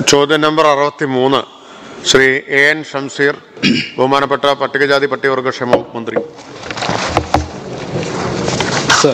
ചോദ്യം നമ്പർ അറുപത്തി മൂന്ന് ശ്രീ എ എൻ ഷംസീർ ബഹുമാനപ്പെട്ട പട്ടികജാതി പട്ടികവർഗ ക്ഷേമ മന്ത്രി സർ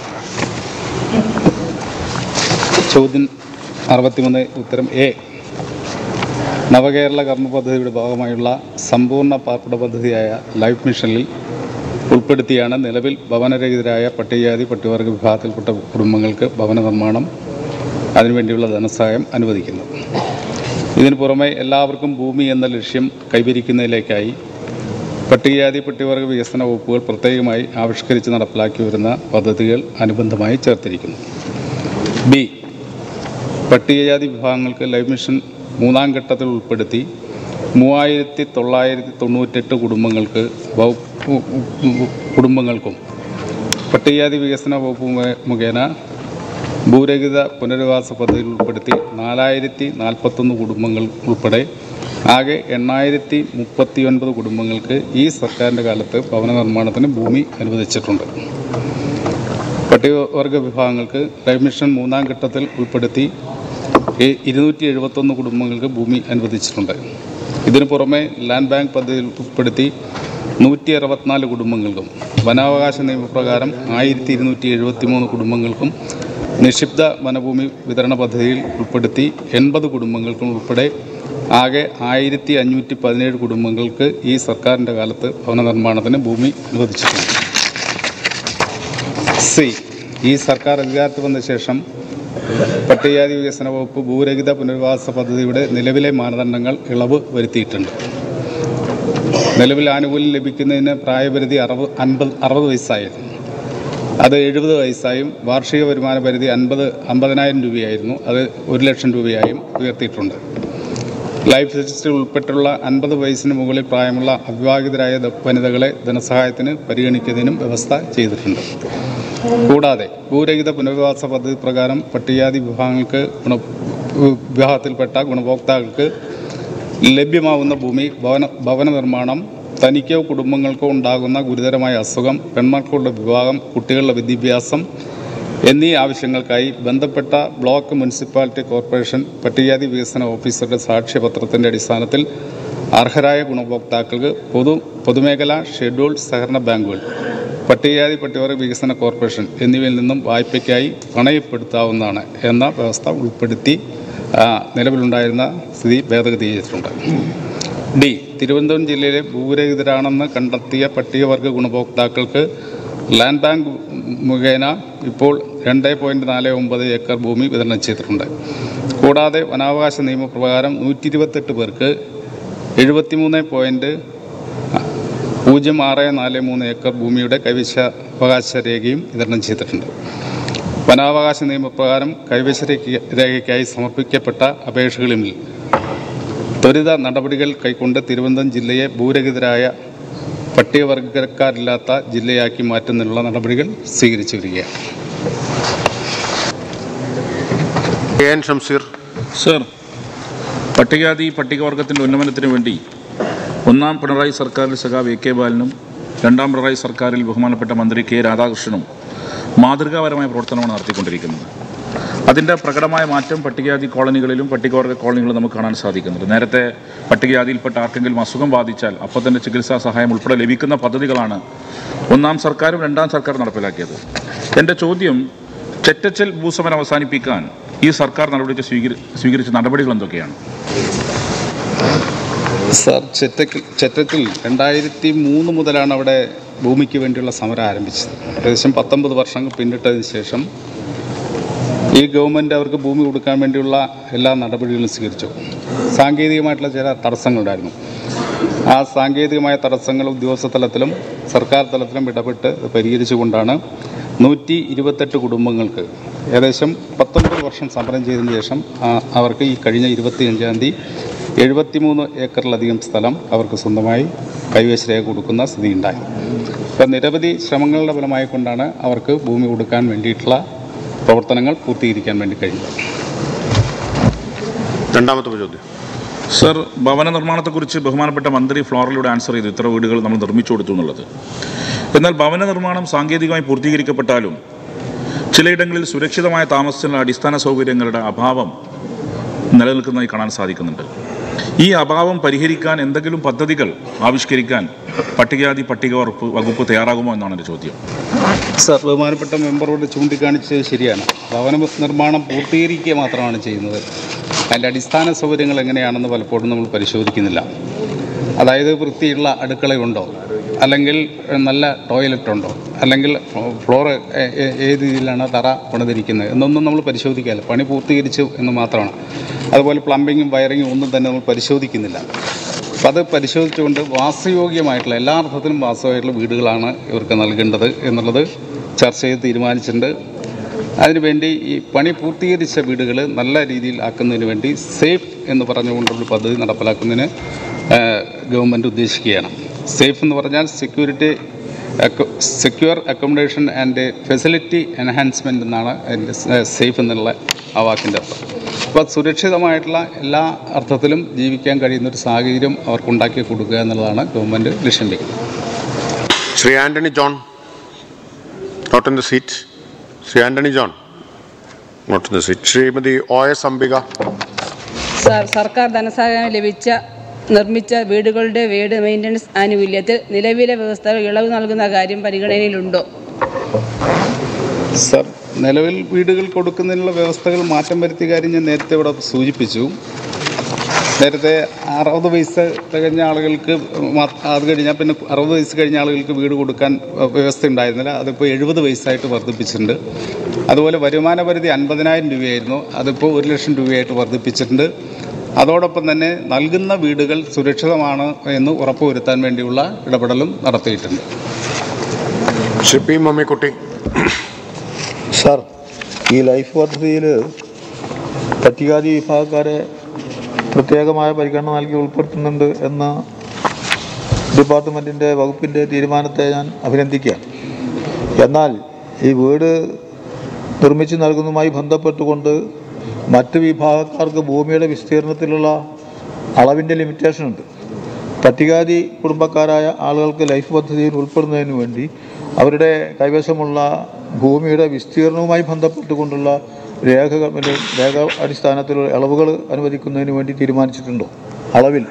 ചോദ്യം അറുപത്തിമൂന്ന് ഉത്തരം എ നവകേരള കർമ്മ പദ്ധതിയുടെ ഭാഗമായുള്ള സമ്പൂർണ്ണ പാർപ്പിട പദ്ധതിയായ ലൈഫ് മിഷനിൽ ഉൾപ്പെടുത്തിയാണ് നിലവിൽ ഭവനരഹിതരായ പട്ടികജാതി പട്ടികവർഗ വിഭാഗത്തിൽപ്പെട്ട കുടുംബങ്ങൾക്ക് ഭവന നിർമ്മാണം അതിനുവേണ്ടിയുള്ള ധനസഹായം അനുവദിക്കുന്നത് ഇതിനു പുറമെ എല്ലാവർക്കും ഭൂമി എന്ന ലക്ഷ്യം കൈവരിക്കുന്നതിലേക്കായി പട്ടികജാതി പട്ടികവർഗ വികസന വകുപ്പുകൾ പ്രത്യേകമായി ആവിഷ്കരിച്ച് നടപ്പിലാക്കി വരുന്ന പദ്ധതികൾ അനുബന്ധമായി ചേർത്തിരിക്കുന്നു ബി പട്ടികജാതി വിഭാഗങ്ങൾക്ക് ലൈഫ് മിഷൻ മൂന്നാം ഘട്ടത്തിൽ ഉൾപ്പെടുത്തി മൂവായിരത്തി തൊള്ളായിരത്തി തൊണ്ണൂറ്റെട്ട് കുടുംബങ്ങൾക്ക് വകുപ്പ് കുടുംബങ്ങൾക്കും പട്ടികജാതി വികസന വകുപ്പ് മുഖേ- മുഖേന ഭൂരഹിത പുനരധിവാസ പദ്ധതിയിൽ ഉൾപ്പെടുത്തി നാലായിരത്തി നാൽപ്പത്തൊന്ന് കുടുംബങ്ങൾ ഉൾപ്പെടെ ആകെ എണ്ണായിരത്തി മുപ്പത്തി ഒൻപത് കുടുംബങ്ങൾക്ക് ഈ സർക്കാരിൻ്റെ കാലത്ത് ഭവന നിർമ്മാണത്തിന് ഭൂമി അനുവദിച്ചിട്ടുണ്ട് പട്ടികവർഗ വിഭാഗങ്ങൾക്ക് ലൈഫ് മിഷൻ മൂന്നാം ഘട്ടത്തിൽ ഉൾപ്പെടുത്തി ഇ- ഇരുന്നൂറ്റി എഴുപത്തൊന്ന് കുടുംബങ്ങൾക്ക് ഭൂമി അനുവദിച്ചിട്ടുണ്ട് ഇതിനു പുറമെ ലാൻഡ് ബാങ്ക് പദ്ധതിയിൽ ഉൾപ്പെടുത്തി നൂറ്റി അറുപത്തിനാല് കുടുംബങ്ങൾക്കും വനാവകാശ നിയമപ്രകാരം ആയിരത്തി ഇരുന്നൂറ്റി എഴുപത്തി മൂന്ന് കുടുംബങ്ങൾക്കും നിക്ഷിപ്ത വനഭൂമി വിതരണ പദ്ധതിയിൽ ഉൾപ്പെടുത്തി എൺപത് കുടുംബങ്ങൾക്കും ഉൾപ്പെടെ ആകെ ആയിരത്തി അഞ്ഞൂറ്റി പതിനേഴ് കുടുംബങ്ങൾക്ക് ഈ സർക്കാരിൻ്റെ കാലത്ത് ഭവന നിർമ്മാണത്തിന് ഭൂമി അനുവദിച്ചിട്ടുണ്ട് സി ഈ സർക്കാർ അധികാരത്തിൽ വന്ന ശേഷം പട്ടികജാതി വികസന വകുപ്പ് ഭൂരഹിത പുനരധിവാസ പദ്ധതിയുടെ നിലവിലെ മാനദണ്ഡങ്ങൾ ഇളവ് വരുത്തിയിട്ടുണ്ട് നിലവിൽ ആനുകൂല്യം ലഭിക്കുന്നതിന് പ്രായപരിധി അറുപത് അൻപത് അറുപത് വയസ്സായിരുന്നു അത് എഴുപത് വയസ്സായും വാർഷിക വരുമാന പരിധി അൻപത് അമ്പതിനായിരം രൂപയായിരുന്നു അത് ഒരു ലക്ഷം രൂപയായും ഉയർത്തിയിട്ടുണ്ട് ലൈഫ് രജിസ്റ്ററിൽ ഉൾപ്പെട്ടുള്ള അൻപത് വയസ്സിന് മുകളിൽ പ്രായമുള്ള അവിവാഹിതരായ ദ- വനിതകളെ ധനസഹായത്തിന് പരിഗണിക്കുന്നതിനും വ്യവസ്ഥ ചെയ്തിട്ടുണ്ട് കൂടാതെ ഭൂരഹിത പുനരധിവാസ പദ്ധതി പ്രകാരം പട്ടികജാതി വിഭാഗങ്ങൾക്ക് ഗുണ വിഭാഗത്തിൽപ്പെട്ട ഗുണഭോക്താക്കൾക്ക് ലഭ്യമാവുന്ന ഭൂമി ഭവന ഭവന നിർമ്മാണം തനിക്കോ കുടുംബങ്ങൾക്കോ ഉണ്ടാകുന്ന ഗുരുതരമായ അസുഖം പെൺമക്കളുടെ വിവാഹം കുട്ടികളുടെ വിദ്യാഭ്യാസം എന്നീ ആവശ്യങ്ങൾക്കായി ബന്ധപ്പെട്ട ബ്ലോക്ക് മുനിസിപ്പാലിറ്റി കോർപ്പറേഷൻ പട്ടികജാതി വികസന ഓഫീസറുടെ സാക്ഷ്യപത്രത്തിൻ്റെ അടിസ്ഥാനത്തിൽ അർഹരായ ഗുണഭോക്താക്കൾക്ക് പൊതു പൊതുമേഖലാ ഷെഡ്യൂൾ സഹകരണ ബാങ്കുകൾ പട്ടികജാതി പട്ടികവർഗ വികസന കോർപ്പറേഷൻ എന്നിവയിൽ നിന്നും വായ്പയ്ക്കായി പണയപ്പെടുത്താവുന്നതാണ് എന്ന വ്യവസ്ഥ ഉൾപ്പെടുത്തി ആ, നിലവിലുണ്ടായിരുന്ന സ്ഥിതി ഭേദഗതി ചെയ്തിട്ടുണ്ട് ഡി തിരുവനന്തപുരം ജില്ലയിലെ ഭൂരഹിതരാണെന്ന് കണ്ടെത്തിയ പട്ടികവർഗ ഗുണഭോക്താക്കൾക്ക് ലാൻഡ് ബാങ്ക് മുഖേന ഇപ്പോൾ രണ്ട് പോയിൻറ്റ് നാല് ഒമ്പത് ഏക്കർ ഭൂമി വിതരണം ചെയ്തിട്ടുണ്ട് കൂടാതെ വനാവകാശ നിയമപ്രകാരം നൂറ്റി ഇരുപത്തെട്ട് പേർക്ക് എഴുപത്തിമൂന്ന് പോയിൻറ്റ് പൂജ്യം ആറ് നാല് മൂന്ന് ഏക്കർ ഭൂമിയുടെ കൈവശാവകാശ രേഖയും വിതരണം ചെയ്തിട്ടുണ്ട് വനാവകാശ നിയമപ്രകാരം കൈവശ രേഖ- രേഖയ്ക്കായി സമർപ്പിക്കപ്പെട്ട അപേക്ഷകളിൽ ത്വരിത നടപടികൾ കൈക്കൊണ്ട് തിരുവനന്തപുരം ജില്ലയെ ഭൂരഹിതരായ പട്ടികവർഗക്കാരില്ലാത്ത ജില്ലയാക്കി മാറ്റുന്നതിനുള്ള നടപടികൾ സ്വീകരിച്ചു വരികയാണ് എ എൻ ഷംസീർ സർ പട്ടികജാതി പട്ടികവർഗത്തിൻ്റെ ഉന്നമനത്തിന് വേണ്ടി ഒന്നാം പിണറായി സർക്കാരിൽ സഖാവ് എ കെ ബാലനും രണ്ടാം പിണറായി സർക്കാരിൽ ബഹുമാനപ്പെട്ട മന്ത്രി കെ രാധാകൃഷ്ണനും മാതൃകാപരമായ പ്രവർത്തനമാണ് നടത്തിക്കൊണ്ടിരിക്കുന്നത് അതിൻ്റെ പ്രകടമായ മാറ്റം പട്ടികജാതി കോളനികളിലും പട്ടികവർഗ കോളനികളിലും നമുക്ക് കാണാൻ സാധിക്കുന്നുണ്ട് നേരത്തെ പട്ടികജാതിയിൽപ്പെട്ട ആർക്കെങ്കിലും അസുഖം ബാധിച്ചാൽ അപ്പോൾ തന്നെ ചികിത്സാ സഹായം ഉൾപ്പെടെ ലഭിക്കുന്ന പദ്ധതികളാണ് ഒന്നാം സർക്കാരും രണ്ടാം സർക്കാരും നടപ്പിലാക്കിയത് എൻ്റെ ചോദ്യം ചെറ്റച്ചൽ ഭൂസമരം അവസാനിപ്പിക്കാൻ ഈ സർക്കാർ നടപടി സ്വീകരി സ്വീകരിച്ച നടപടികൾ എന്തൊക്കെയാണ് സാർ ചെറ്റക്കിൽ ചെറ്റത്തിൽ രണ്ടായിരത്തി മൂന്ന് മുതലാണ് അവിടെ ഭൂമിക്ക് വേണ്ടിയുള്ള സമരം ആരംഭിച്ചത് ഏകദേശം പത്തൊമ്പത് വർഷം പിന്നിട്ടതിന് ശേഷം ഈ ഗവൺമെൻറ് അവർക്ക് ഭൂമി കൊടുക്കാൻ വേണ്ടിയുള്ള എല്ലാ നടപടികളും സ്വീകരിച്ചു സാങ്കേതികമായിട്ടുള്ള ചില തടസ്സങ്ങളുണ്ടായിരുന്നു ആ സാങ്കേതികമായ തടസ്സങ്ങൾ ഉദ്യോഗസ്ഥ തലത്തിലും സർക്കാർ തലത്തിലും ഇടപെട്ട് ഇത് പരിഹരിച്ചുകൊണ്ടാണ് നൂറ്റി ഇരുപത്തെട്ട് കുടുംബങ്ങൾക്ക് ഏകദേശം പത്തൊൻപത് വർഷം സമരം ചെയ്തതിന് ശേഷം ആ, അവർക്ക് ഈ കഴിഞ്ഞ ഇരുപത്തിയഞ്ചാം തീയതി എഴുപത്തിമൂന്ന് ഏക്കറിലധികം സ്ഥലം അവർക്ക് സ്വന്തമായി കൈവശ രേഖ കൊടുക്കുന്ന സ്ഥിതി ഉണ്ടായി അപ്പം നിരവധി ശ്രമങ്ങളുടെ ഫലമായി കൊണ്ടാണ് അവർക്ക് ഭൂമി കൊടുക്കാൻ വേണ്ടിയിട്ടുള്ള പ്രവർത്തനങ്ങൾ പൂർത്തീകരിക്കാൻ വേണ്ടി കഴിഞ്ഞത് രണ്ടാമത്തെ ചോദ്യം സർ ഭവന നിർമ്മാണത്തെക്കുറിച്ച് ബഹുമാനപ്പെട്ട മന്ത്രി ഫ്ലോറിലൂടെ ആൻസർ ചെയ്തു ഇത്ര വീടുകൾ നമ്മൾ നിർമ്മിച്ചു കൊടുത്തു എന്നുള്ളത് എന്നാൽ ഭവന നിർമ്മാണം സാങ്കേതികമായി പൂർത്തീകരിക്കപ്പെട്ടാലും ചിലയിടങ്ങളിൽ സുരക്ഷിതമായ താമസത്തിനുള്ള അടിസ്ഥാന സൗകര്യങ്ങളുടെ അഭാവം നിലനിൽക്കുന്നതായി കാണാൻ സാധിക്കുന്നുണ്ട് ഈ അഭാവം പരിഹരിക്കാൻ എന്തെങ്കിലും പദ്ധതികൾ ആവിഷ്കരിക്കാൻ പട്ടികജാതി പട്ടികവർപ്പ് വകുപ്പ് തയ്യാറാകുമോ എന്നാണ് എൻ്റെ ചോദ്യം സർ ബഹുമാനപ്പെട്ട മെമ്പറോട് ചൂണ്ടിക്കാണിച്ചത് ശരിയാണ് ഭവന നിർമ്മാണം പൂർത്തീകരിക്കുക മാത്രമാണ് ചെയ്യുന്നത് അതിൻ്റെ അടിസ്ഥാന സൗകര്യങ്ങൾ എങ്ങനെയാണെന്ന് പലപ്പോഴും നമ്മൾ പരിശോധിക്കുന്നില്ല അതായത് വൃത്തിയുള്ള അടുക്കളയുണ്ടോ അല്ലെങ്കിൽ നല്ല ടോയ്ലറ്റ് ഉണ്ടോ അല്ലെങ്കിൽ ഫ്ലോർ ഏത് രീതിയിലാണ് തറ പണിതിരിക്കുന്നത് എന്നൊന്നും നമ്മൾ പരിശോധിക്കാറില്ല പണി പൂർത്തീകരിച്ചു എന്ന് മാത്രമാണ് അതുപോലെ പ്ലംബിങ്ങും വയറിങ്ങും ഒന്നും തന്നെ നമ്മൾ പരിശോധിക്കുന്നില്ല അപ്പം അത് പരിശോധിച്ചുകൊണ്ട് വാസയോഗ്യമായിട്ടുള്ള എല്ലാ അർത്ഥത്തിലും വാസമായിട്ടുള്ള വീടുകളാണ് ഇവർക്ക് നൽകേണ്ടത് എന്നുള്ളത് ചർച്ച ചെയ്ത് തീരുമാനിച്ചിട്ടുണ്ട് അതിനുവേണ്ടി ഈ പണി പൂർത്തീകരിച്ച വീടുകൾ നല്ല രീതിയിൽ ആക്കുന്നതിന് വേണ്ടി സേഫ് എന്ന് പറഞ്ഞുകൊണ്ടുള്ള പദ്ധതി നടപ്പിലാക്കുന്നതിന് ഗവൺമെൻറ് ഉദ്ദേശിക്കുകയാണ് സേഫ് എന്ന് പറഞ്ഞാൽ security secure accommodation and facility enhancement എന്നാണ് അതിൻ്റെ സേഫ് എന്നുള്ള ആ വാക്കിൻ്റെ അർത്ഥം അപ്പോൾ സുരക്ഷിതമായിട്ടുള്ള എല്ലാ അർത്ഥത്തിലും ജീവിക്കാൻ കഴിയുന്ന ഒരു സാഹചര്യം അവർക്കുണ്ടാക്കി കൊടുക്കുക എന്നുള്ളതാണ് ഗവൺമെൻറ് ലക്ഷ്യം വയ്ക്കുന്നത് Shri Antony John not in the seat Shri Antony John not in the seat Shrimati O S Ambika sir സർക്കാർ ധനസഹായം ലഭിച്ച നിർമ്മിച്ച വീടുകളുടെ വീട് മെയിൻ്റനൻസ് ആനുകൂല്യത്തിൽ നിലവിലെ വ്യവസ്ഥകൾ ഇളവ് നൽകുന്ന കാര്യം പരിഗണനയിലുണ്ടോ സർ നിലവിൽ വീടുകൾ കൊടുക്കുന്നതിനുള്ള വ്യവസ്ഥകൾ മാറ്റം വരുത്തിയ കാര്യം ഞാൻ നേരത്തെ ഇവിടെ സൂചിപ്പിച്ചു നേരത്തെ അറുപത് വയസ്സ് തികഞ്ഞ ആളുകൾക്ക് മാ- അത് കഴിഞ്ഞാൽ പിന്നെ അറുപത് വയസ്സ് കഴിഞ്ഞ ആളുകൾക്ക് വീട് കൊടുക്കാൻ അഹ്, വ്യവസ്ഥ ഉണ്ടായിരുന്നില്ല അതിപ്പോൾ എഴുപത് വയസ്സായിട്ട് വർദ്ധിപ്പിച്ചിട്ടുണ്ട് അതുപോലെ വരുമാന പരിധി അൻപതിനായിരം രൂപയായിരുന്നു അതിപ്പോൾ ഒരു ലക്ഷം രൂപയായിട്ട് വർദ്ധിപ്പിച്ചിട്ടുണ്ട് അതോടൊപ്പം തന്നെ നൽകുന്ന വീടുകൾ സുരക്ഷിതമാണ് എന്ന് ഉറപ്പുവരുത്താൻ വേണ്ടിയുള്ള ഇടപെടലും നടത്തിയിട്ടുണ്ട് ശ്രീ പി മമ്മിക്കുട്ടി സാർ ഈ ലൈഫ് പദ്ധതിയിൽ പട്ടികാതി വിഭാഗക്കാരെ പ്രത്യേകമായ പരിഗണന നൽകി ഉൾപ്പെടുത്തുന്നുണ്ട് എന്ന ഡിപ്പാർട്ട്മെൻറ്റിൻ്റെ വകുപ്പിൻ്റെ തീരുമാനത്തെ ഞാൻ അഭിനന്ദിക്കുകയാണ് എന്നാൽ ഈ വീട് നിർമ്മിച്ചു നൽകുന്നതുമായി ബന്ധപ്പെട്ടുകൊണ്ട് മറ്റ് വിഭാഗക്കാർക്ക് ഭൂമിയുടെ വിസ്തീർണത്തിലുള്ള അളവിൻ്റെ ലിമിറ്റേഷൻ ഉണ്ട് പട്ടികാതി കുടുംബക്കാരായ ആളുകൾക്ക് ലൈഫ് പദ്ധതിയിൽ ഉൾപ്പെടുന്നതിന് വേണ്ടി അവരുടെ കൈവശമുള്ള ഭൂമിയുടെ വിസ്തീർണവുമായി ബന്ധപ്പെട്ടുകൊണ്ടുള്ള രേഖകൾ പിന്നെ രേഖ അടിസ്ഥാനത്തിലുള്ള ഇളവുകൾ അനുവദിക്കുന്നതിന് വേണ്ടി തീരുമാനിച്ചിട്ടുണ്ടോ അളവിൽ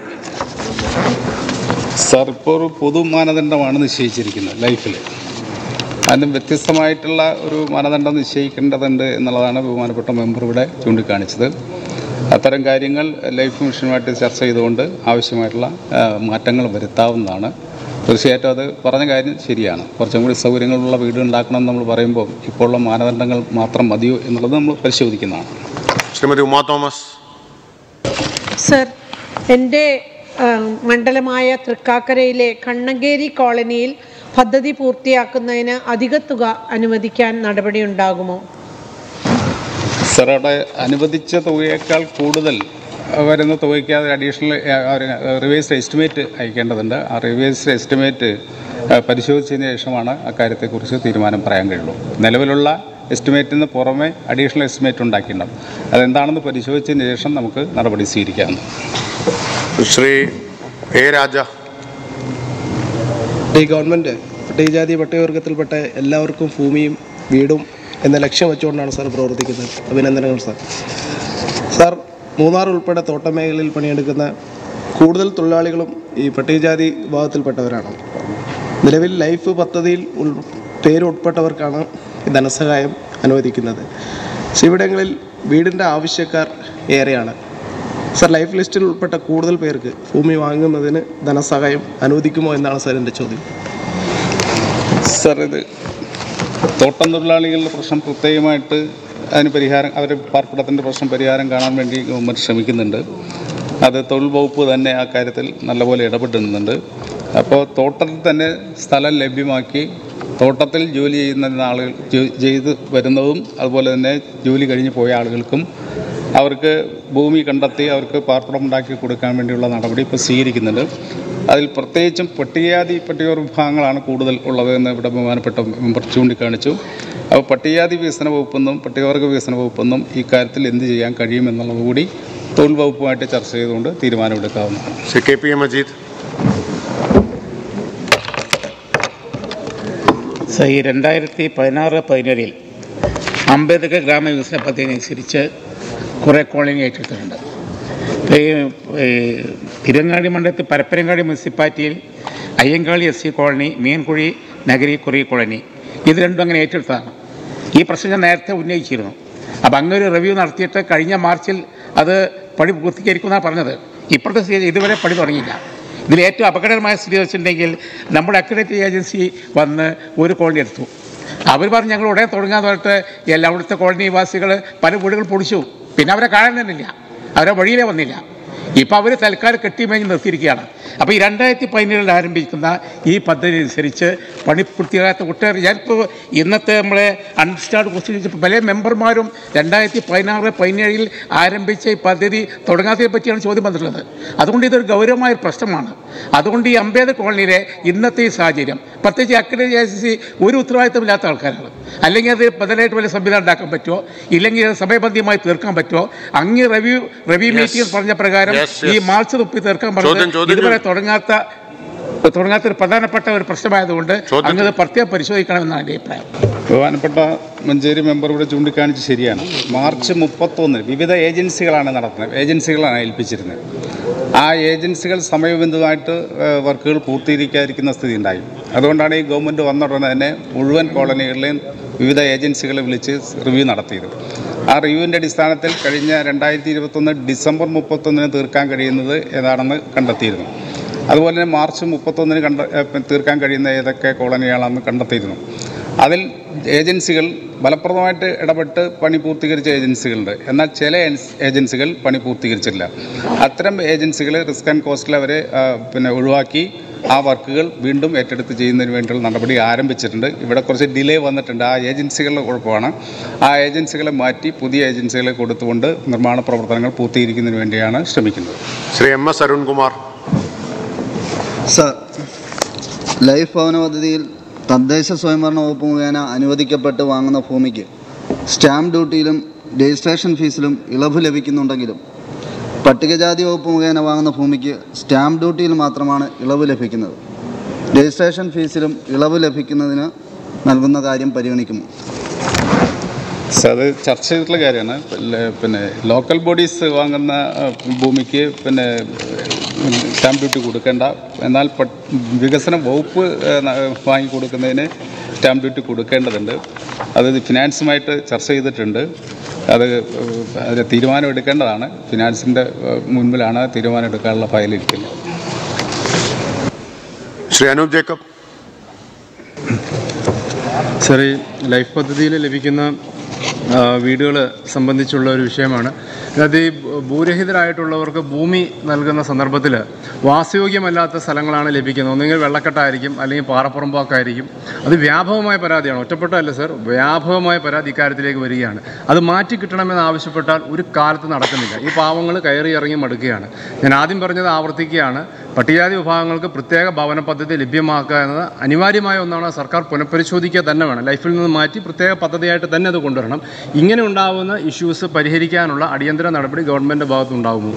സാർ ഇപ്പോൾ ഒരു പൊതു മാനദണ്ഡമാണ് നിശ്ചയിച്ചിരിക്കുന്നത് ലൈഫിൽ അതിന് വ്യത്യസ്തമായിട്ടുള്ള ഒരു മാനദണ്ഡം നിശ്ചയിക്കേണ്ടതുണ്ട് എന്നുള്ളതാണ് ബഹുമാനപ്പെട്ട മെമ്പർ ഇവിടെ ചൂണ്ടിക്കാണിച്ചത് അത്തരം കാര്യങ്ങൾ ലൈഫ് മിഷനുമായിട്ട് ചർച്ച ചെയ്തുകൊണ്ട് ആവശ്യമായിട്ടുള്ള ആ, മാറ്റങ്ങൾ വരുത്താവുന്നതാണ് തീർച്ചയായിട്ടും അത് പറഞ്ഞ കാര്യം ശരിയാണ് കുറച്ചും കൂടി സൗകര്യങ്ങളുള്ള വീട് ഉണ്ടാക്കണം എന്ന് നമ്മൾ പറയുമ്പോൾ ഇപ്പോഴുള്ള മാനദണ്ഡങ്ങൾ മാത്രം മതിയോ എന്നുള്ളത് നമ്മൾ പരിശോധിക്കുന്നതാണ് ശ്രീമതി ഉമാ തോമസ് സർ എൻ്റെ ആ, മണ്ഡലമായ തൃക്കാക്കരയിലെ കണ്ണങ്കേരി കോളനിയിൽ പദ്ധതി പൂർത്തിയാക്കുന്നതിന് അധിക തുക അനുവദിക്കാൻ നടപടിയുണ്ടാകുമോ സർ അവിടെ അനുവദിച്ച തുകയേക്കാൾ കൂടുതൽ വരുന്ന തുകയ്ക്ക് അത് അഡീഷണൽ റിവേഴ്സ്ഡ് എസ്റ്റിമേറ്റ് അയക്കേണ്ടതുണ്ട് ആ റിവേഴ്സ്ഡ് എസ്റ്റിമേറ്റ് പരിശോധിച്ചതിന് ശേഷമാണ് അക്കാര്യത്തെക്കുറിച്ച് തീരുമാനം പറയാൻ കഴിയുള്ളൂ നിലവിലുള്ള എസ്റ്റിമേറ്റിന് പുറമെ അഡീഷണൽ എസ്റ്റിമേറ്റ് ഉണ്ടാക്കിയിട്ടുണ്ടാവും അതെന്താണെന്ന് പരിശോധിച്ചതിന് ശേഷം നമുക്ക് നടപടി സ്വീകരിക്കാവുന്നതാണ് ശ്രീ എ രാജ ഈ ഗവൺമെൻറ് പട്ടികജാതി പട്ടികവർഗത്തിൽപ്പെട്ട എല്ലാവർക്കും ഭൂമിയും വീടും എന്ന ലക്ഷ്യം വെച്ചുകൊണ്ടാണ് സാർ പ്രവർത്തിക്കുന്നത് അഭിനന്ദനങ്ങൾ സാർ സാർ മൂന്നാർ ഉൾപ്പെടെ തോട്ടമേഖലയിൽ പണിയെടുക്കുന്ന കൂടുതൽ തൊഴിലാളികളും ഈ പട്ടികജാതി വിഭാഗത്തിൽപ്പെട്ടവരാണ് നിലവിൽ ലൈഫ് പദ്ധതിയിൽ ഉൾ പേര് ഉൾപ്പെട്ടവർക്കാണ് ഈ ധനസഹായം അനുവദിക്കുന്നത് പക്ഷേ ഇവിടങ്ങളിൽ വീടിൻ്റെ ആവശ്യക്കാർ ഏറെയാണ് സാർ ലൈഫ് ലിസ്റ്റിൽ ഉൾപ്പെട്ട കൂടുതൽ പേർക്ക് ഭൂമി വാങ്ങുന്നതിന് ധനസഹായം അനുവദിക്കുമോ എന്നാണ് സാർ എൻ്റെ ചോദ്യം സർ ഇത് തോട്ടം തൊഴിലാളികളുടെ പ്രശ്നം പ്രത്യേകമായിട്ട് അതിന് പരിഹാരം അവരുടെ പാർപ്പിടത്തിൻ്റെ പ്രശ്നം പരിഹാരം കാണാൻ വേണ്ടി ഗവൺമെൻറ് ശ്രമിക്കുന്നുണ്ട് അത് തൊഴിൽ വകുപ്പ് തന്നെ ആ കാര്യത്തിൽ നല്ലപോലെ ഇടപെടുന്നുണ്ട് അപ്പോൾ തോട്ടത്തിൽ തന്നെ സ്ഥലം ലഭ്യമാക്കി തോട്ടത്തിൽ ജോലി ചെയ്യുന്ന ആളുകൾ ജോ- ചെയ്ത് വരുന്നതും അതുപോലെ തന്നെ ജോലി കഴിഞ്ഞ് പോയ ആളുകൾക്കും അവർക്ക് ഭൂമി കണ്ടെത്തി അവർക്ക് പാർപ്പിടം ഉണ്ടാക്കി കൊടുക്കാൻ വേണ്ടിയുള്ള നടപടി ഇപ്പോൾ സ്വീകരിക്കുന്നുണ്ട് അതിൽ പ്രത്യേകിച്ചും പട്ടികജാതി പട്ടികവർഗ വിഭാഗങ്ങളാണ് കൂടുതൽ ഉള്ളത് എന്ന് ഇവിടെ ബഹുമാനപ്പെട്ട മെമ്പർ ചൂണ്ടിക്കാണിച്ചു അപ്പോൾ പട്ടികജാതി വികസന വകുപ്പെന്നും പട്ടികവർഗ വികസന വകുപ്പെന്നും ഈ കാര്യത്തിൽ എന്ത് ചെയ്യാൻ കഴിയുമെന്നുള്ളത് കൂടി തൊഴിൽ വകുപ്പുമായിട്ട് ചർച്ച ചെയ്തുകൊണ്ട് തീരുമാനമെടുക്കാവുന്നതാണ് Shri K P A Majeed so ഈ രണ്ടായിരത്തി പതിനാറ് പതിനേഴിൽ അംബേദ്കർ ഗ്രാമവികസന പദ്ധതി അനുസരിച്ച് കുറേ കോളനി ഏറ്റെടുത്തിട്ടുണ്ട് ഈ ഈ തിരുവങ്ങാടി മണ്ഡലത്തിൽ പരപ്പരങ്ങാടി മുനിസിപ്പാലിറ്റിയിൽ Ayyankali S C colony Meenkuzhi നഗരി കുറി കോളനി ഇത് രണ്ടും അങ്ങനെ ഏറ്റെടുത്തതാണ് ഈ പ്രശ്നം ഞാൻ നേരത്തെ ഉന്നയിച്ചിരുന്നു അപ്പം അങ്ങനെ ഒരു റിവ്യൂ നടത്തിയിട്ട് കഴിഞ്ഞ മാർച്ചിൽ അത് പണി പൂർത്തീകരിക്കുമെന്നാണ് പറഞ്ഞത് ഇപ്പോഴത്തെ സ്ഥിതി ഇതുവരെ പണി തുടങ്ങിയില്ല ഇതിൽ ഏറ്റവും അപകടകരമായ സ്ഥിതി വെച്ചിട്ടുണ്ടെങ്കിൽ നമ്മുടെ അക്രഡിറ്റേറ്റ് ഏജൻസി വന്ന് ഒരു കോളനി എടുത്തു അവർ പറഞ്ഞു ഞങ്ങൾ ഉടനെ തുടങ്ങാന്ന് പറഞ്ഞിട്ട് എല്ലാ അവിടുത്തെ കോളനി നിവാസികൾ പല വീടുകൾ പൊടിച്ചു പിന്നെ അവരെ കാണാൻ തന്നില്ല അവരെ വഴിയിലേ വന്നില്ല ഇപ്പോൾ അവർ തൽക്കാലം കെട്ടിമേഞ്ഞ് നിർത്തിയിരിക്കുകയാണ് അപ്പോൾ ഈ രണ്ടായിരത്തി പതിനേഴിൽ ആരംഭിക്കുന്ന ഈ പദ്ധതി അനുസരിച്ച് പണി പൂർത്തിയാകാത്ത ഒട്ടേറെ ഞാനിപ്പോൾ ഇന്നത്തെ നമ്മളെ അൺസ്റ്റാർഡ് ക്വസ്റ്റ്യൻ പല മെമ്പർമാരും രണ്ടായിരത്തി പതിനാറ് പതിനേഴിൽ ആരംഭിച്ച ഈ പദ്ധതി തുടങ്ങാത്തതിനെ പറ്റിയാണ് ചോദ്യം വന്നിട്ടുള്ളത് അതുകൊണ്ട് ഇതൊരു ഗൗരവമായ ഒരു പ്രശ്നമാണ് അതുകൊണ്ട് ഈ അംബേദ്കർ കോളനിയിലെ ഇന്നത്തെ ഈ സാഹചര്യം പ്രത്യേകിച്ച് അക്രഡിറ്റ് ഏജൻസി ഒരു ഉത്തരവാദിത്തമില്ലാത്ത ആൾക്കാരാണ് അല്ലെങ്കിൽ അത് ബദലായിട്ട് വല്ല സംവിധാനം ഉണ്ടാക്കാൻ പറ്റുമോ ഇല്ലെങ്കിൽ അത് സമയബന്ധിതമായി തീർക്കാൻ പറ്റുമോ അങ്ങ് റിവ്യൂ റിവ്യൂ മീറ്റിംഗ് പറഞ്ഞ പ്രകാരം Yes, ഈ yes. മാർച്ച് തുപ്പി തീർക്കാൻ ചോദ്യം, പറഞ്ഞത് ചോദ്യം ഇതുവരെ തുടങ്ങാത്ത തുടങ്ങാത്ത ഒരു പ്രധാനപ്പെട്ട ഒരു പ്രശ്നമായതുകൊണ്ട് ചോദ്യം. അങ്ങ് പ്രത്യേകം പരിശോധിക്കണമെന്നാണ് എൻ്റെ അഭിപ്രായം ബഹുമാനപ്പെട്ട മഞ്ചേരി മെമ്പർ ഇവിടെ ചൂണ്ടിക്കാണിച്ച് ശരിയാണ് മാർച്ച് മുപ്പത്തൊന്നിന് വിവിധ ഏജൻസികളാണ് നടത്തുന്നത് ഏജൻസികളാണ് ഏൽപ്പിച്ചിരുന്നത് ആ ഏജൻസികൾ സമയബന്ധിതമായിട്ട് ഏഹ്, വർക്കുകൾ പൂർത്തീകരിക്കാതിരിക്കുന്ന സ്ഥിതി ഉണ്ടായി അതുകൊണ്ടാണ് ഈ ഗവൺമെൻറ് വന്ന ഉടനെ തന്നെ മുഴുവൻ കോളനികളിലെയും വിവിധ ഏജൻസികളെ വിളിച്ച് റിവ്യൂ നടത്തിയത് ആ റിവ്യൂവിൻ്റെ അടിസ്ഥാനത്തിൽ കഴിഞ്ഞ രണ്ടായിരത്തി ഇരുപത്തൊന്ന് ഡിസംബർ മുപ്പത്തൊന്നിന് തീർക്കാൻ കഴിയുന്നത് ഏതാണെന്ന് കണ്ടെത്തിയിരുന്നു അതുപോലെ തന്നെ മാർച്ച് മുപ്പത്തൊന്നിന് കണ്ട ഏഹ് തീർക്കാൻ കഴിയുന്ന ഏതൊക്കെ കോളനികളാണെന്ന് കണ്ടെത്തിയിരുന്നു അതിൽ ഏജൻസികൾ ഫലപ്രദമായിട്ട് ഇടപെട്ട് പണി പൂർത്തീകരിച്ച ഏജൻസികളുണ്ട് എന്നാൽ ചില ഏജൻസ് ഏജൻസികൾ പണി പൂർത്തീകരിച്ചില്ല അത്തരം ഏജൻസികൾ റിസ്ക് ആൻഡ് കോസ്റ്റിൽ അവരെ ആ, പിന്നെ ഒഴിവാക്കി ആ വർക്കുകൾ വീണ്ടും ഏറ്റെടുത്ത് ചെയ്യുന്നതിന് വേണ്ടിയുള്ള നടപടി ആരംഭിച്ചിട്ടുണ്ട് ഇവിടെ കുറച്ച് ഡിലേ വന്നിട്ടുണ്ട് ആ ഏജൻസികളുടെ കുഴപ്പമാണ് ആ ഏജൻസികളെ മാറ്റി പുതിയ ഏജൻസികളെ കൊടുത്തുകൊണ്ട് നിർമ്മാണ പ്രവർത്തനങ്ങൾ പൂർത്തീകരിക്കുന്നതിന് വേണ്ടിയാണ് ശ്രമിക്കുന്നത് Shri M S Arunkumar sir life ഭവന പദ്ധതിയിൽ തദ്ദേശ സ്വയംഭരണ വകുപ്പ് മുഖേന അനുവദിക്കപ്പെട്ട് വാങ്ങുന്ന ഭൂമിക്ക് സ്റ്റാമ്പ് ഡ്യൂട്ടിയിലും രജിസ്ട്രേഷൻ ഫീസിലും ഇളവ് ലഭിക്കുന്നുണ്ടെങ്കിലും പട്ടികജാതി വകുപ്പ് മുഖേന വാങ്ങുന്ന ഭൂമിക്ക് സ്റ്റാമ്പ് ഡ്യൂട്ടിയിൽ മാത്രമാണ് ഇളവ് ലഭിക്കുന്നത് രജിസ്ട്രേഷൻ ഫീസിലും ഇളവ് ലഭിക്കുന്നതിന് നൽകുന്ന കാര്യം പരിഗണിക്കുമോ സർ, അത് ചർച്ച ചെയ്തിട്ടുള്ള കാര്യമാണ് പിന്നെ- പിന്നെ ലോക്കൽ ബോഡീസ് വാങ്ങുന്ന ആ, ഭൂമിക്ക് പിന്നെ സ്റ്റാമ്പ് ഡ്യൂട്ടി കൊടുക്കേണ്ട എന്നാൽ പ- വികസന വകുപ്പ് ആ, ന- വാങ്ങി കൊടുക്കുന്നതിന് സ്റ്റാമ്പ് ഡ്യൂട്ടി കൊടുക്കേണ്ടതുണ്ട് അത് ഫിനാൻസുമായിട്ട് ചർച്ച ചെയ്തിട്ടുണ്ട് അത് അതിന് തീരുമാനം എടുക്കേണ്ടതാണ് ഫിനാൻസിൻ്റെ മുൻപിലാണ് തീരുമാനം എടുക്കാനുള്ള ഫയലിരിക്കുന്നത് ശ്രീ അനൂപ് ജേക്കബ് സാർ ഈ ലൈഫ് പദ്ധതിയിൽ ലഭിക്കുന്ന വീടുകൾ സംബന്ധിച്ചുള്ള ഒരു വിഷയമാണ് അതായത് ഈ ഭൂരഹിതരായിട്ടുള്ളവർക്ക് ഭൂമി നൽകുന്ന സന്ദർഭത്തിൽ വാസയോഗ്യമല്ലാത്ത സ്ഥലങ്ങളാണ് ലഭിക്കുന്നത് ഒന്നുകിൽ വെള്ളക്കെട്ടായിരിക്കും അല്ലെങ്കിൽ പാറപ്പുറമ്പാക്കായിരിക്കും അത് വ്യാപകമായ പരാതിയാണ് ഒറ്റപ്പെട്ടതല്ല സർ വ്യാപകമായ പരാതി ഇക്കാര്യത്തിലേക്ക് വരികയാണ് അത് മാറ്റി കിട്ടണമെന്ന് ആവശ്യപ്പെട്ടാൽ ഒരു കാലത്ത് നടക്കുന്നില്ല ഈ പാവങ്ങൾ കയറി ഇറങ്ങി മടുക്കുകയാണ് ഞാൻ ആദ്യം പറഞ്ഞത് ആവർത്തിക്കുകയാണ് പട്ടികജാതി വിഭാഗങ്ങൾക്ക് പ്രത്യേക ഭവന പദ്ധതി ലഭ്യമാക്കുക എന്നത് അനിവാര്യമായ ഒന്നാണ് സർക്കാർ പുനഃപരിശോധിക്കുക തന്നെ വേണം ലൈഫിൽ നിന്ന് മാറ്റി പ്രത്യേക പദ്ധതിയായിട്ട് തന്നെ അത് കൊണ്ടുവരണം ഇങ്ങനെ ഉണ്ടാകുന്ന ഇഷ്യൂസ് പരിഹരിക്കാനുള്ള അടിയന്തര നടപടി ഗവൺമെൻറ് ഭാഗത്തുണ്ടാകുമോ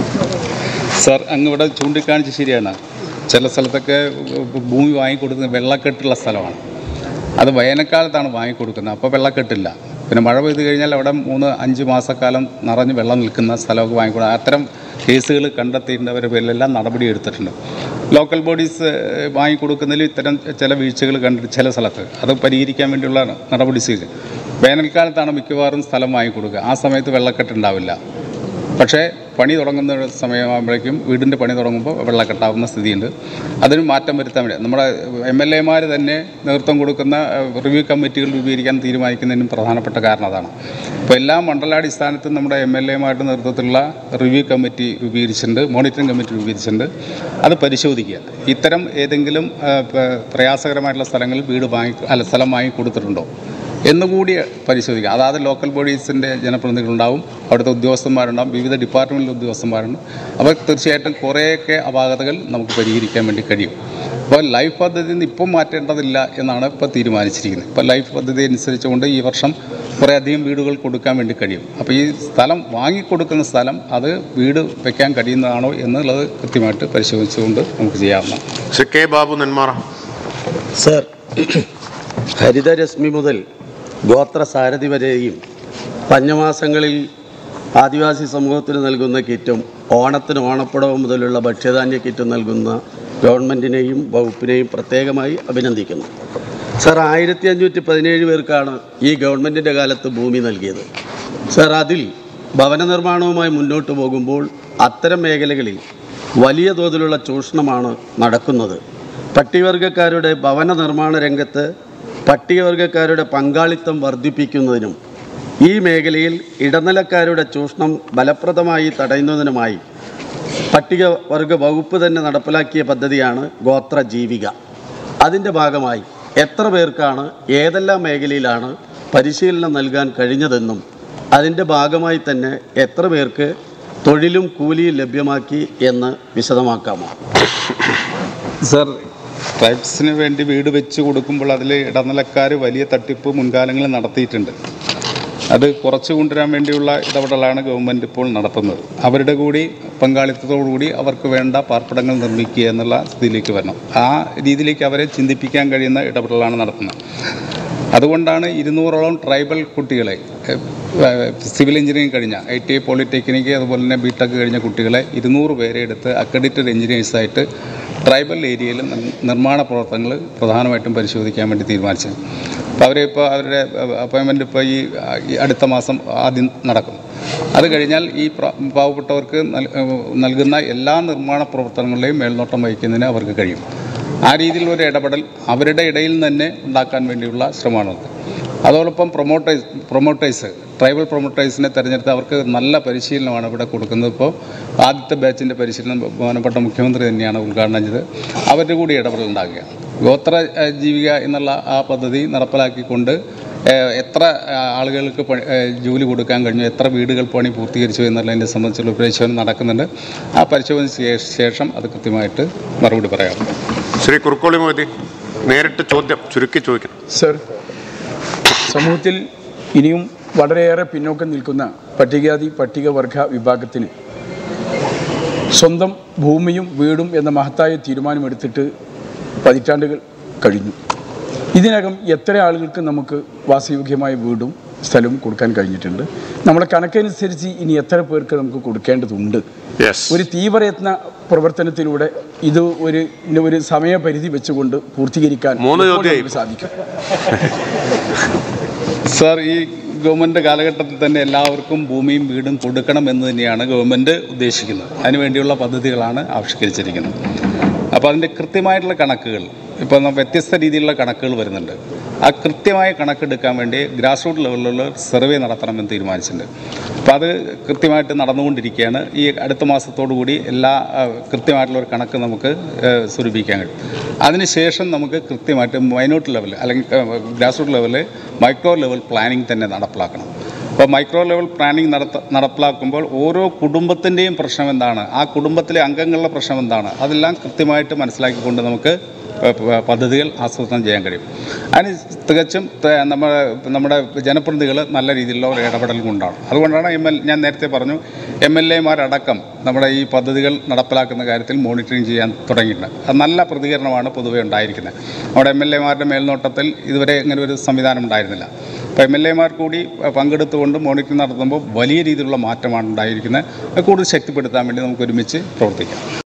സാർ അങ്ങ് ഇവിടെ ചൂണ്ടിക്കാണിച്ച് ശരിയാണ് ചില സ്ഥലത്തൊക്കെ ഭൂമി വാങ്ങിക്കൊടുക്കുന്നത് വെള്ളക്കെട്ടുള്ള സ്ഥലമാണ് അത് വേനൽക്കാലത്താണ് വാങ്ങിക്കൊടുക്കുന്നത് അപ്പോൾ വെള്ളക്കെട്ടില്ല പിന്നെ മഴ പെയ്ത് കഴിഞ്ഞാൽ അവിടെ മൂന്ന് അഞ്ച് മാസക്കാലം നിറഞ്ഞ് വെള്ളം നിൽക്കുന്ന സ്ഥലമൊക്കെ വാങ്ങിക്കൊടുക്കുക അത്തരം കേസുകൾ കണ്ടെത്തിയിട്ടുള്ളവരുടെ പേരിലെല്ലാം നടപടി എടുത്തിട്ടുണ്ട് ലോക്കൽ ബോഡീസ് വാങ്ങിക്കൊടുക്കുന്നതിൽ ഇത്തരം ചില വീഴ്ചകൾ കണ്ടിട്ട് ചില സ്ഥലത്ത് അത് പരിഹരിക്കാൻ വേണ്ടിയുള്ള നടപടി സ്വീകരിക്കും വേനൽക്കാലത്താണ് മിക്കവാറും സ്ഥലം വാങ്ങിക്കൊടുക്കുക ആ സമയത്ത് വെള്ളക്കെട്ടുണ്ടാവില്ല പക്ഷേ പണി തുടങ്ങുന്ന ഒരു സമയമാകുമ്പോഴേക്കും വീടിൻ്റെ പണി തുടങ്ങുമ്പോൾ വെള്ളക്കെട്ടാവുന്ന സ്ഥിതിയുണ്ട് അതിന് മാറ്റം വരുത്താൻ വേണ്ടി നമ്മുടെ എം എൽ എമാർ തന്നെ നേതൃത്വം കൊടുക്കുന്ന ഏഹ്, റിവ്യൂ കമ്മിറ്റികൾ രൂപീകരിക്കാൻ തീരുമാനിക്കുന്നതിനും പ്രധാനപ്പെട്ട കാരണം അതാണ് അപ്പോൾ എല്ലാ മണ്ഡലാടിസ്ഥാനത്തും നമ്മുടെ എം എൽ എമാരുടെ നേതൃത്വത്തിലുള്ള റിവ്യൂ കമ്മിറ്റി രൂപീകരിച്ചിട്ടുണ്ട് മോണിറ്ററിംഗ് കമ്മിറ്റി രൂപീകരിച്ചിട്ടുണ്ട് അത് പരിശോധിക്കുക ഇത്തരം ഏതെങ്കിലും ഏഹ്, പ- പ്രയാസകരമായിട്ടുള്ള സ്ഥലങ്ങളിൽ വീട് വാങ്ങി അല്ല സ്ഥലം വാങ്ങി കൊടുത്തിട്ടുണ്ടോ എന്നുകൂടി പരിശോധിക്കുക അതായത് ലോക്കൽ ബോഡീസിൻ്റെ ജനപ്രതിനിധികളുണ്ടാവും അവിടുത്തെ ഉദ്യോഗസ്ഥന്മാരുണ്ടാവും വിവിധ ഡിപ്പാർട്ട്മെൻറ്റിലെ ഉദ്യോഗസ്ഥന്മാരുണ്ട് അപ്പോൾ തീർച്ചയായിട്ടും കുറേയൊക്കെ അപാകതകൾ നമുക്ക് പരിഹരിക്കാൻ വേണ്ടി കഴിയും അപ്പോൾ ലൈഫ് പദ്ധതി നിന്ന് ഇപ്പം മാറ്റേണ്ടതില്ല എന്നാണ് ഇപ്പോൾ തീരുമാനിച്ചിരിക്കുന്നത് ഇപ്പോൾ ലൈഫ് പദ്ധതി അനുസരിച്ചുകൊണ്ട് ഈ വർഷം കുറേ അധികം വീടുകൾ കൊടുക്കാൻ വേണ്ടി കഴിയും അപ്പോൾ ഈ സ്ഥലം വാങ്ങിക്കൊടുക്കുന്ന സ്ഥലം അത് വീട് വെക്കാൻ കഴിയുന്നതാണോ എന്നുള്ളത് കൃത്യമായിട്ട് പരിശോധിച്ചുകൊണ്ട് നമുക്ക് ചെയ്യാവുന്നതാണ് ശ്രീ കെ ബാബു നെന്മാറ സർ ഹരിതരശ്മി മുതൽ ഗോത്ര സാരഥി വരെയും പഞ്ഞമാസങ്ങളിൽ ആദിവാസി സമൂഹത്തിന് നൽകുന്ന കിറ്റും ഓണത്തിന് ഓണപ്പുടവ് മുതലുള്ള ഭക്ഷ്യധാന്യ കിറ്റ് നൽകുന്ന ഗവൺമെൻറ്റിനെയും വകുപ്പിനെയും പ്രത്യേകമായി അഭിനന്ദിക്കുന്നു സാർ ആയിരത്തി അഞ്ഞൂറ്റി പതിനേഴ് പേർക്കാണ് ഈ ഗവൺമെൻറ്റിൻ്റെ കാലത്ത് ഭൂമി നൽകിയത് സാർ അതിൽ ഭവന നിർമ്മാണവുമായി മുന്നോട്ട് പോകുമ്പോൾ അത്തരം മേഖലകളിൽ വലിയ തോതിലുള്ള ചൂഷണമാണ് നടക്കുന്നത് പട്ടികവർഗക്കാരുടെ ഭവന നിർമ്മാണ രംഗത്ത് പട്ടികവർഗക്കാരുടെ പങ്കാളിത്തം വർദ്ധിപ്പിക്കുന്നതിനും ഈ മേഖലയിൽ ഇടനിലക്കാരുടെ ചൂഷണം ഫലപ്രദമായി തടയുന്നതിനുമായി പട്ടികവർഗ വകുപ്പ് തന്നെ നടപ്പിലാക്കിയ പദ്ധതിയാണ് ഗോത്ര ജീവിക അതിൻ്റെ ഭാഗമായി എത്ര പേർക്കാണ് ഏതെല്ലാം മേഖലയിലാണ് പരിശീലനം നൽകാൻ കഴിഞ്ഞതെന്നും അതിൻ്റെ ഭാഗമായി തന്നെ എത്ര പേർക്ക് തൊഴിലും കൂലിയും ലഭ്യമാക്കി എന്ന് വിശദമാക്കാമോ സർ ട്രൈബ്സിന് വേണ്ടി വീട് വെച്ച് കൊടുക്കുമ്പോൾ അതിൽ ഇടനിലക്കാർ വലിയ തട്ടിപ്പ് മുൻകാലങ്ങളിൽ നടത്തിയിട്ടുണ്ട് അത് കുറച്ച് കൊണ്ടുവരാൻ വേണ്ടിയുള്ള ഇടപെടലാണ് ഗവൺമെൻറ് ഇപ്പോൾ നടത്തുന്നത് അവരുടെ കൂടി പങ്കാളിത്തത്തോടുകൂടി അവർക്ക് വേണ്ട പാർപ്പിടങ്ങൾ നിർമ്മിക്കുക എന്നുള്ള സ്ഥിതിയിലേക്ക് വരണം ആ രീതിയിലേക്ക് അവരെ ചിന്തിപ്പിക്കാൻ കഴിയുന്ന ഇടപെടലാണ് നടത്തുന്നത് അതുകൊണ്ടാണ് ഇരുന്നൂറോളം ട്രൈബൽ കുട്ടികളെ ഏഹ്, ഏഹ്, സിവിൽ എഞ്ചിനീയറിംഗ് കഴിഞ്ഞ ഐ ടി ഐ പോളിടെക്നിക്ക് അതുപോലെ തന്നെ ബി ടെക് കഴിഞ്ഞ കുട്ടികളെ ഇരുന്നൂറ് പേരെ എടുത്ത് അക്രഡിറ്റഡ് എഞ്ചിനീയേഴ്സായിട്ട് ട്രൈബൽ ഏരിയയിൽ നിർ- നിർമ്മാണ പ്രവർത്തനങ്ങൾ പ്രധാനമായിട്ടും പരിശോധിക്കാൻ വേണ്ടി തീരുമാനിച്ചത് അപ്പോൾ അവരിപ്പോൾ അവരുടെ അപ്പോയിൻമെൻ്റ് ഇപ്പോൾ ഈ ഈ അടുത്ത മാസം ആദ്യം നടക്കും അത് കഴിഞ്ഞാൽ ഈ പ്ര- പാവപ്പെട്ടവർക്ക് നൽ- ഏഹ്, നൽകുന്ന എല്ലാ നിർമ്മാണ പ്രവർത്തനങ്ങളുടെയും മേൽനോട്ടം വഹിക്കുന്നതിന് അവർക്ക് കഴിയും ആ രീതിയിലുള്ള ഒരു ഇടപെടൽ അവരുടെ ഇടയിൽ തന്നെ ഉണ്ടാക്കാൻ വേണ്ടിയുള്ള ശ്രമമാണത് അതോടൊപ്പം പ്രൊമോട്ടേഴ്സ് പ്രൊമോട്ടേഴ്സ് ട്രൈബൽ പ്രൊമോട്ടേഴ്സിനെ തിരഞ്ഞെടുത്ത് അവർക്ക് നല്ല പരിശീലനമാണ് ഇവിടെ കൊടുക്കുന്നത് ഇപ്പോൾ ആദ്യത്തെ ബാച്ചിൻ്റെ പരിശീലനം ബഹുമാനപ്പെട്ട മുഖ്യമന്ത്രി തന്നെയാണ് ഉദ്ഘാടനം ചെയ്തത് അവരുടെ കൂടി ഇടപെടൽ ഉണ്ടാകുക ഗോത്ര ഏഹ്, ജീവിക എന്നുള്ള ആ പദ്ധതി നടപ്പിലാക്കിക്കൊണ്ട് ഏഹ്, എത്ര ആ, ആളുകൾക്ക് പണി ഏഹ്, ജോലി കൊടുക്കാൻ കഴിഞ്ഞു എത്ര വീടുകൾ പണി പൂർത്തീകരിച്ചു എന്നുള്ളതിനെ സംബന്ധിച്ചുള്ള പരിശോധന നടക്കുന്നുണ്ട് ആ പരിശോധന ശേഷം അത് കൃത്യമായിട്ട് മറുപടി പറയാറുണ്ട് ശ്രീ കുറുക്കോളി മോദി നേരിട്ട് ചോദ്യം ചുരുക്കി ചോദിക്കണം സർ സമൂഹത്തിൽ ഇനിയും വളരെയേറെ പിന്നോക്കം നിൽക്കുന്ന പട്ടികജാതി പട്ടികവർഗ വിഭാഗത്തിന് സ്വന്തം ഭൂമിയും വീടും എന്ന മഹത്തായ തീരുമാനമെടുത്തിട്ട് പതിറ്റാണ്ടുകൾ കഴിഞ്ഞു ഇതിനകം എത്ര ആളുകൾക്ക് നമുക്ക് വാസയോഗ്യമായ വീടും സ്ഥലവും കൊടുക്കാൻ കഴിഞ്ഞിട്ടുണ്ട് നമ്മുടെ കണക്കനുസരിച്ച് ഇനി എത്ര പേർക്ക് നമുക്ക് കൊടുക്കേണ്ടതുണ്ട് ഒരു തീവ്രയത്ന പ്രവർത്തനത്തിലൂടെ ഇത് ഒരു ഇന്ന ഒരു സമയപരിധി വെച്ചുകൊണ്ട് പൂർത്തീകരിക്കാൻ മൂന്ന് എപ്പോൾ ചോദ്യമായി. നമുക്ക് സാധിക്കും സാർ ഈ ഗവൺമെൻറ് കാലഘട്ടത്തിൽ തന്നെ എല്ലാവർക്കും ഭൂമിയും വീടും കൊടുക്കണം എന്ന് തന്നെയാണ് ഗവൺമെൻറ് ഉദ്ദേശിക്കുന്നത് അതിനുവേണ്ടിയുള്ള പദ്ധതികളാണ് ആവിഷ്കരിച്ചിരിക്കുന്നത് അപ്പോൾ അതിൻ്റെ കൃത്യമായിട്ടുള്ള കണക്കുകൾ ഇപ്പോൾ ന- വ്യത്യസ്ത രീതിയിലുള്ള കണക്കുകൾ വരുന്നുണ്ട് ആ കൃത്യമായ കണക്കെടുക്കാൻ വേണ്ടി ഗ്രാസ് റൂട്ട് ലെവലിലുള്ള സർവേ നടത്തണമെന്ന് തീരുമാനിച്ചിട്ടുണ്ട് അപ്പോൾ അത് കൃത്യമായിട്ട് നടന്നുകൊണ്ടിരിക്കുകയാണ് ഈ അടുത്ത മാസത്തോടു കൂടി എല്ലാ ആ, കൃത്യമായിട്ടുള്ള ഒരു കണക്ക് നമുക്ക് ആ, സ്വരൂപിക്കാൻ കഴിയും അതിനുശേഷം നമുക്ക് കൃത്യമായിട്ട് മൈനോട്ട് ലെവൽ അല്ലെങ്കിൽ ഗ്രാസ് റൂട്ട് ലെവലിൽ മൈക്രോ ലെവൽ പ്ലാനിംഗ് തന്നെ നടപ്പിലാക്കണം അപ്പോൾ മൈക്രോ ലെവൽ പ്ലാനിംഗ് നടത്ത നടപ്പിലാക്കുമ്പോൾ ഓരോ കുടുംബത്തിൻ്റെയും പ്രശ്നം എന്താണ് ആ കുടുംബത്തിലെ അംഗങ്ങളുടെ പ്രശ്നം എന്താണ് അതെല്ലാം കൃത്യമായിട്ട് മനസ്സിലാക്കിക്കൊണ്ട് നമുക്ക് പ- പ- പദ്ധതികൾ ആസൂത്രണം ചെയ്യാൻ കഴിയും അതിന് തികച്ചും ത- നമ്മുടെ നമ്മുടെ ജനപ്രതിനിധികൾ നല്ല രീതിയിലുള്ള ഒരു ഇടപെടൽ കൊണ്ടാണ് അതുകൊണ്ടാണ് എം എൽ ഞാൻ നേരത്തെ പറഞ്ഞു എം എൽ എമാരടക്കം നമ്മുടെ ഈ പദ്ധതികൾ നടപ്പിലാക്കുന്ന കാര്യത്തിൽ മോണിറ്ററിംഗ് ചെയ്യാൻ തുടങ്ങിയിട്ടുണ്ട് അത് നല്ല പ്രതികരണമാണ് പൊതുവെ ഉണ്ടായിരിക്കുന്നത് നമ്മുടെ എം എൽ എമാരുടെ മേൽനോട്ടത്തിൽ ഇതുവരെ ഇങ്ങനെ ഒരു സംവിധാനം ഉണ്ടായിരുന്നില്ല അപ്പോൾ എം എൽ എമാർ കൂടി അഹ്, പങ്കെടുത്തുകൊണ്ട് മോണിറ്ററിംഗ് നടത്തുമ്പോൾ വലിയ രീതിയിലുള്ള മാറ്റമാണ് ഉണ്ടായിരിക്കുന്നത് അത് കൂടുതൽ ശക്തിപ്പെടുത്താൻ വേണ്ടി നമുക്ക് ഒരുമിച്ച് പ്രവർത്തിക്കാം